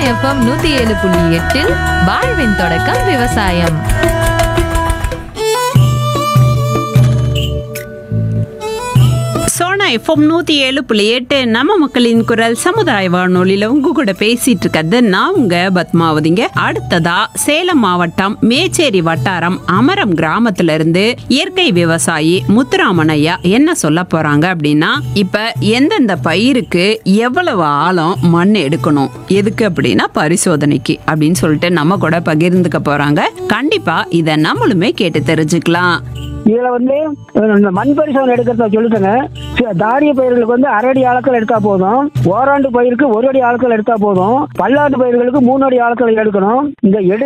FM நூத்தி ஏழு புள்ளி எட்டில் வாழ்வின் தொடக்கம் விவசாயம் சோனா எஃப்எம் நூத்தி ஏழு புள்ளி எட்டு நம்ம மக்களின் குரல் சமுதாய வானொலியில உங்க கூட பேசிட்டு இருக்கிறது நான் உங்க பத்மாவதிங்க அடுத்ததா சேலம் மாவட்டம் மேச்சேரி வட்டாரம் அமரம் கிராமத்துல இருந்து இயற்கை விவசாயி முத்துராமன் ஐயா என்ன சொல்ல போறாங்க அப்படின்னா இப்ப எந்தெந்த பயிருக்கு எவ்வளவு ஆழம் மண் எடுக்கணும் எதுக்கு அப்படின்னா பரிசோதனைக்கு அப்படின்னு சொல்லிட்டு நம்ம கூட பகிர்ந்துக்க போறாங்க கண்டிப்பா இத நம்மளுமே கேட்டு தெரிஞ்சுக்கலாம் இதுல வந்து அஹ், இந்த மண் பரிசோதனை எடுக்கிறத சொல்லிட்டேங்க சி- தானிய பயிர்களுக்கு வந்து அரை அடி ஆழத்தில் எடுத்தா போதும் ஓராண்டு பயிருக்கு ஒரு அடி ஆழத்தில் எடுத்தா போதும் பல்லாண்டு பயிர்களுக்கு மூணு அடி ஆழத்தில் எடுக்கணும் இந்த எடு